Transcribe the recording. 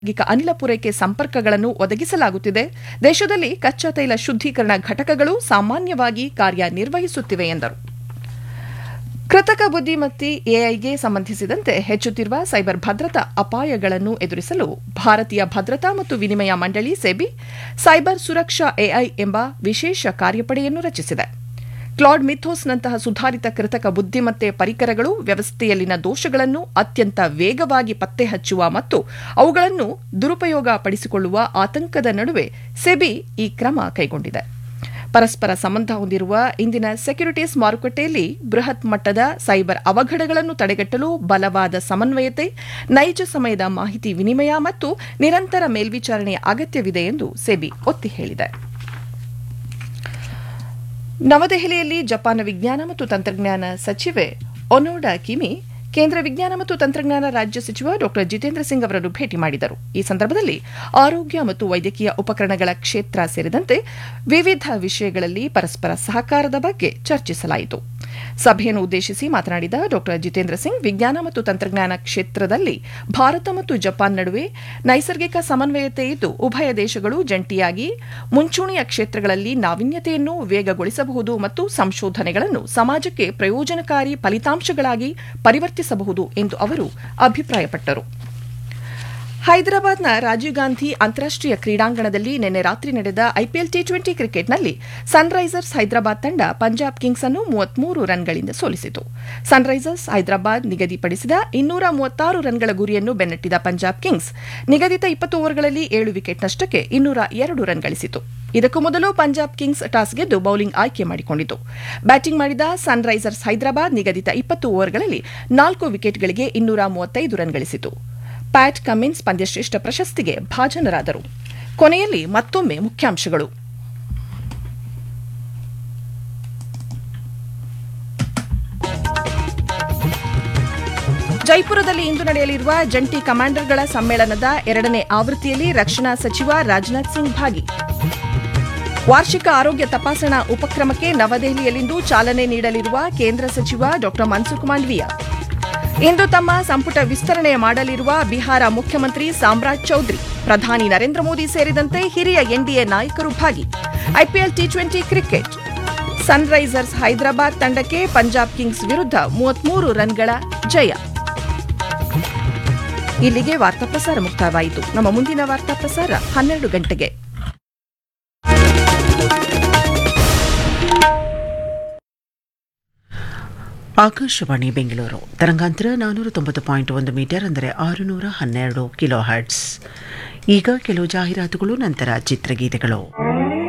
ನೈಸರ್ಗಿಕ ಅನಿಲ ಪೂರೈಕೆ ಸಂಪರ್ಕಗಳನ್ನು ಒದಗಿಸಲಾಗುತ್ತಿದೆ ದೇಶದಲ್ಲಿ ಕಚ್ಚಾ ತೈಲ ಶುದ್ದೀಕರಣ ಘಟಕಗಳು ಸಾಮಾನ್ಯವಾಗಿ ಕಾರ್ಯನಿರ್ವಹಿಸುತ್ತಿವೆ ಎಂದರು ಕೃತಕ ಬುದ್ದಿಮತ್ತೆ ಎಐಗೆ ಸಂಬಂಧಿಸಿದಂತೆ ಹೆಚ್ಚುತ್ತಿರುವ ಸೈಬರ್ ಭದ್ರತಾ ಅಪಾಯಗಳನ್ನು ಎದುರಿಸಲು ಭಾರತೀಯ ಭದ್ರತಾ ಮತ್ತು ವಿನಿಮಯ ಮಂಡಳಿ ಸೆಬಿ ಸೈಬರ್ ಸುರಕ್ಷಾ ಎಐ ಎಂಬ ವಿಶೇಷ ಕಾರ್ಯಪಡೆಯನ್ನು ರಚಿಸಿದೆ ಕ್ಲಾಡ್ ಮಿಥೋಸ್ನಂತಹ ಸುಧಾರಿತ ಕೃತಕ ಬುದ್ದಿಮತ್ತೆ ಪರಿಕರಗಳು ವ್ಯವಸ್ಥೆಯಲ್ಲಿನ ದೋಷಗಳನ್ನು ಅತ್ಯಂತ ವೇಗವಾಗಿ ಪತ್ತೆ ಹಚ್ಚುವ ಮತ್ತು ಅವುಗಳನ್ನು ದುರುಪಯೋಗ ಪಡಿಸಿಕೊಳ್ಳುವ ಆತಂಕದ ನಡುವೆ ಸೆಬಿ ಈ ಕ್ರಮ ಕೈಗೊಂಡಿದೆ ಪರಸ್ಪರ ಸಂಬಂಧ ಹೊಂದಿರುವ ಇಂದಿನ ಸೆಕ್ಯುರಿಟೀಸ್ ಮಾರುಕಟ್ಟೆಯಲ್ಲಿ ಬೃಹತ್ ಮಟ್ಟದ ಸೈಬರ್ ಅವಘಡಗಳನ್ನು ತಡೆಗಟ್ಟಲು ಬಲವಾದ ಸಮನ್ವಯತೆ ನೈಜ ಸಮಯದ ಮಾಹಿತಿ ವಿನಿಮಯ ಮತ್ತು ನಿರಂತರ ಮೇಲ್ವಿಚಾರಣೆಯ ಅಗತ್ಯವಿದೆ ಎಂದು ಸೆಬಿ ಒತ್ತಿ ಹೇಳಿದೆ ನವದೆಹಲಿಯಲ್ಲಿ ಜಪಾನ್ ವಿಜ್ಞಾನ ಮತ್ತು ತಂತ್ರಜ್ಞಾನ ಸಚಿವೆ ಒನೋಡಾ ಕಿಮಿ ಕೇಂದ್ರ ವಿಜ್ಞಾನ ಮತ್ತು ತಂತ್ರಜ್ಞಾನ ರಾಜ್ಯ ಸಚಿವ ಡಾ ಜಿತೇಂದ್ರ ಸಿಂಗ್ ಅವರನ್ನು ಭೇಟಿ ಮಾಡಿದರು ಈ ಸಂದರ್ಭದಲ್ಲಿ ಆರೋಗ್ಯ ಮತ್ತು ವೈದ್ಯಕೀಯ ಉಪಕರಣಗಳ ಕ್ಷೇತ್ರ ಸೇರಿದಂತೆ ವಿವಿಧ ವಿಷಯಗಳಲ್ಲಿ ಪರಸ್ಪರ ಸಹಕಾರದ ಬಗ್ಗೆ ಚರ್ಚಿಸಲಾಯಿತು ಸಭೆಯನ್ನು ಉದ್ದೇಶಿಸಿ ಮಾತನಾಡಿದ ಡಾ ಜಿತೇಂದ್ರ ಸಿಂಗ್ ವಿಜ್ಞಾನ ಮತ್ತು ತಂತ್ರಜ್ಞಾನ ಕ್ಷೇತ್ರದಲ್ಲಿ ಭಾರತ ಮತ್ತು ಜಪಾನ್ ನಡುವೆ ನೈಸರ್ಗಿಕ ಸಮನ್ವಯತೆ ಇದ್ದು ಉಭಯ ದೇಶಗಳು ಜಂಟಿಯಾಗಿ ಮುಂಚೂಣಿಯ ಕ್ಷೇತ್ರಗಳಲ್ಲಿ ನಾವೀನ್ಯತೆಯನ್ನು ವೇಗಗೊಳಿಸಬಹುದು ಮತ್ತು ಸಂಶೋಧನೆಗಳನ್ನು ಸಮಾಜಕ್ಕೆ ಪ್ರಯೋಜನಕಾರಿ ಫಲಿತಾಂಶಗಳಾಗಿ ಪರಿವರ್ತಿಸಬಹುದು ಎಂದು ಅವರು ಅಭಿಪ್ರಾಯಪಟ್ಟರು ಹೈದರಾಬಾದ್ನ ರಾಜೀವ್ ಗಾಂಧಿ ಅಂತಾರಾಷ್ಟೀಯ ಕ್ರೀಡಾಂಗಣದಲ್ಲಿ ನಿನ್ನೆ ರಾತ್ರಿ ನಡೆದ ಐಪಿಎಲ್ ಟಿ ಟ್ವೆಂಟಿ ಕ್ರಿಕೆಟ್ನಲ್ಲಿ ಸನ್ರೈಸರ್ಸ್ ಹೈದರಾಬಾದ್ ತಂಡ ಪಂಜಾಬ್ ಕಿಂಗ್ಸ್ ಅನ್ನು ಮೂವತ್ಮೂರು ರನ್ಗಳಿಂದ ಸೋಲಿಸಿತು ಸನ್ರೈಸರ್ಸ್ ಹೈದರಾಬಾದ್ ನಿಗದಿಪಡಿಸಿದ ಇನ್ನೂರ ಮೂವತ್ತಾರು ರನ್ಗಳ ಗುರಿಯನ್ನು ಬೆನ್ನಟ್ಟಿದ ಪಂಜಾಬ್ ಕಿಂಗ್ಸ್ ನಿಗದಿತ ಇಪ್ಪತ್ತು ಓವರ್ಗಳಲ್ಲಿ ಏಳು ವಿಕೆಟ್ ನಷ್ಟಕ್ಕೆ ಇನ್ನೂರ ಎರಡು ರನ್ ಗಳಿಸಿತು ಇದಕ್ಕೂ ಮೊದಲು ಪಂಜಾಬ್ ಕಿಂಗ್ಸ್ ಟಾಸ್ ಗೆದ್ದು ಬೌಲಿಂಗ್ ಆಯ್ಕೆ ಮಾಡಿಕೊಂಡಿತು ಬ್ಯಾಟಿಂಗ್ ಮಾಡಿದ ಸನ್ರೈಸರ್ಸ್ ಹೈದರಾಬಾದ್ ನಿಗದಿತ ಇಪ್ಪತ್ತು ಓವರ್ಗಳಲ್ಲಿ ನಾಲ್ಕು ವಿಕೆಟ್ಗಳಿಗೆ ಇನ್ನೂರ ಮೂವತ್ತೈದು ರನ್ ಗಳಿಸಿತು ಪ್ಯಾಟ್ ಕಮಿನ್ಸ್ ಪಂದ್ಯಶ್ರೇಷ್ಠ ಪ್ರಶಸ್ತಿಗೆ ಭಾಜನರಾದರು ಕೊನೆಯಲ್ಲಿ ಮತ್ತೊಮ್ಮೆ ಮುಖ್ಯಾಂಶಗಳು ಜೈಪುರದಲ್ಲಿ ಇಂದು ನಡೆಯಲಿರುವ ಜಂಟಿ ಕಮಾಂಡರ್ಗಳ ಸಮ್ಮೇಳನದ ಎರಡನೇ ಆವೃತ್ತಿಯಲ್ಲಿ ರಕ್ಷಣಾ ಸಚಿವ ರಾಜನಾಥ್ ಸಿಂಗ್ ಭಾಗಿ ವಾರ್ಷಿಕ ಆರೋಗ್ಯ ತಪಾಸಣಾ ಉಪಕ್ರಮಕ್ಕೆ ನವದೆಹಲಿಯಲ್ಲಿಂದು ಚಾಲನೆ ನೀಡಲಿರುವ ಕೇಂದ್ರ ಸಚಿವ ಡಾ ಮನ್ಸುಖ್ ಮಾಂಡವೀಯ ಇಂದು ತಮ್ಮ ಸಂಪುಟ ವಿಸ್ತರಣೆ ಮಾಡಲಿರುವ ಬಿಹಾರ ಮುಖ್ಯಮಂತ್ರಿ ಸಾಮ್ರಾಜ್ ಚೌಧರಿ ಪ್ರಧಾನಿ ನರೇಂದ್ರ ಮೋದಿ ಸೇರಿದಂತೆ ಹಿರಿಯ ಎನ್ಡಿಎ ನಾಯಕರು ಭಾಗಿ IPL T twenty cricket Sunrisers Hyderabad ತಂಡಕ್ಕೆ ಪಂಜಾಬ್ ಕಿಂಗ್ಸ್ ವಿರುದ್ಧ ಮೂವತ್ಮೂರು ರನ್ಗಳ ಜಯ ಇಲ್ಲಿಗೆ ವಾರ್ತಾ ಪ್ರಸಾರ ಮುಕ್ತಾಯವಾಯಿತು ನಮ್ಮ ಮುಂದಿನ ವಾರ್ತಾ ಪ್ರಸಾರ ಹನ್ನೆರಡು ಗಂಟೆಗೆ ಆಕಾಶವಾಣಿ ಬೆಂಗಳೂರು ತರಂಗಾಂತರ ನಾನ್ನೂರ ತೊಂಬತ್ತು ಪಾಯಿಂಟ್ ಒಂದು ಮೀಟರ್ ಅಂದರೆ ಆರುನೂರ ಹನ್ನೆರಡು ಕಿಲೋ ಹರ್ಟ್ಸ್ ಈಗ ಕೆಲವು ಜಾಹೀರಾತುಗಳು ನಂತರ ಚಿತ್ರಗೀತೆಗಳು